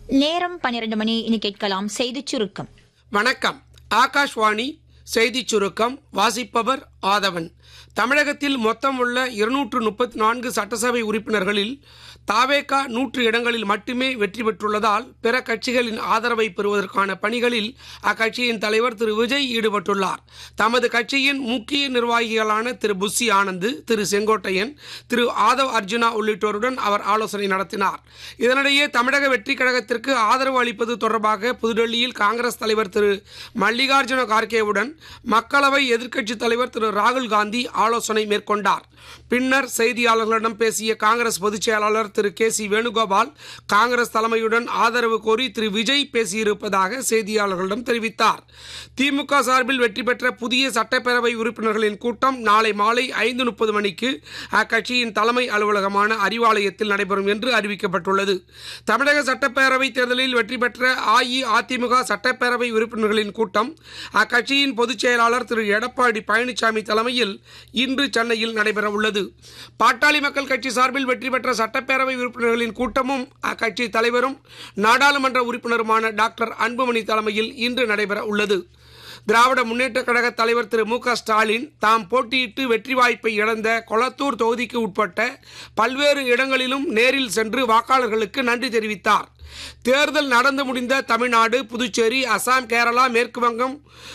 நேரம் பன்னிரண்டு மணி இனி கேட்கலாம் செய்திச் சுருக்கம் வணக்கம் ஆகாஷ்வாணி செய்திச் சுருக்கம் வாசிப்பவர் ஆதவன் தமிழகத்தில் மொத்தம் உள்ள இருநூற்று முப்பத்தி நான்கு சட்டசபை உறுப்பினர்களில் தாவேகா நூற்று இடங்களில் மட்டுமே வெற்றி பெற்றுள்ளதால் பிற கட்சிகளின் ஆதரவை பெறுவதற்கான பணிகளில் அக்கட்சியின் தலைவர் திரு விஜய் ஈடுபட்டுள்ளார் தமது கட்சியின் முக்கிய நிர்வாகிகளான திரு புஸ்ஸி ஆனந்த் திரு செங்கோட்டையன் திரு ஆதவ் அர்ஜுனா உள்ளிட்டோருடன் அவர் ஆலோசனை நடத்தினார் இதனிடையே தமிழக வெற்றி கழகத்திற்கு ஆதரவு அளிப்பது தொடர்பாக புதுடெல்லியில் காங்கிரஸ் தலைவர் திரு மல்லிகார்ஜுன கார்கேவுடன் மக்களவை எதிர்க்கட்சித் தலைவர் திரு ராகுல் காந்தி ஆலோசனை மேற்கொண்டார் பின்னர் செய்தியாளர்களிடம் பேசிய காங்கிரஸ் பொதுச் செயலாளர் திரு கே சி வேணுகோபால் காங்கிரஸ் தலைமையுடன் ஆதரவு கோரி திரு விஜய் பேசியிருப்பதாக செய்தியாளர்களிடம் தெரிவித்தார் திமுக சார்பில் வெற்றி பெற்ற புதிய சட்டப்பேரவை உறுப்பினர்களின் கூட்டம் நாளை மாலை ஐந்து முப்பது மணிக்கு அக்கட்சியின் தலைமை அலுவலகமான அறிவாலயத்தில் நடைபெறும் என்று அறிவிக்கப்பட்டுள்ளது தமிழக சட்டப்பேரவை தேர்தலில் வெற்றி பெற்ற அஇஅதிமுக சட்டப்பேரவை உறுப்பினர்களின் கூட்டம் அக்கட்சியின் பொதுச் செயலாளர் திரு எடப்பாடி பழனிசாமி தலைமையில் இன்று சென்னையில் நடைபெற உள்ளது பாட்டாளி மக்கள் கட்சி சார்பில் வெற்றி பெற்ற சட்டப்பேரவை உறுப்பினர்களின் கூட்டமும் அக்கட்சி தலைவரும் நாடாளுமன்ற உறுப்பினருமான டாக்டர் அன்புமணி தலைமையில் இன்று நடைபெற உள்ளது திராவிட முன்னேற்றக் கழக தலைவர் திரு மு க ஸ்டாலின் தாம் போட்டியிட்டு வெற்றி வாய்ப்பை இழந்த கொளத்தூர் தொகுதிக்கு உட்பட்ட பல்வேறு இடங்களிலும் நேரில் சென்று வாக்காளர்களுக்கு நன்றி தெரிவித்தார் தேர்தல் நடந்து முடிந்த தமிழ்நாடு புதுச்சேரி அசாம் கேரளா மேற்கு வங்கம்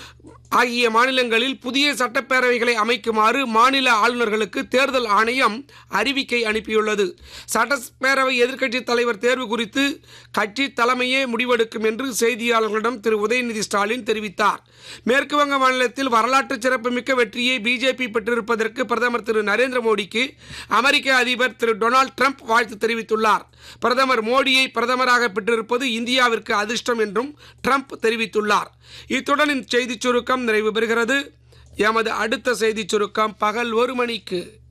ஆகிய மாநிலங்களில் புதிய சட்டப்பேரவைகளை அமைக்குமாறு மாநில ஆளுநர்களுக்கு தேர்தல் ஆணையம் அறிவிக்கை அனுப்பியுள்ளது சட்டப்பேரவை எதிர்க்கட்சித் தலைவர் தேர்வு குறித்து கட்சி தலைமையே முடிவெடுக்கும் என்று செய்தியாளர்களிடம் திரு உதயநிதி ஸ்டாலின் தெரிவித்தார் மேற்கு வங்க மாநிலத்தில் வரலாற்று சிறப்புமிக்க வெற்றியை பிஜேபி பெற்றிருப்பதற்கு பிரதமர் திரு நரேந்திர மோடிக்கு அமெரிக்க அதிபர் திரு டொனால்டு ட்ரம்ப் வாழ்த்து தெரிவித்துள்ளார் பிரதமர் மோடியை பிரதமராக பெற்றிருப்பது இந்தியாவிற்கு அதிர்ஷ்டம் என்றும் ட்ரம்ப் தெரிவித்துள்ளார் இத்துடன் இந்த செய்திச் சுருக்கம் நிறைவு பெறுகிறது எமது அடுத்த செய்திச் சுருக்கம் பகல் ஒரு மணிக்கு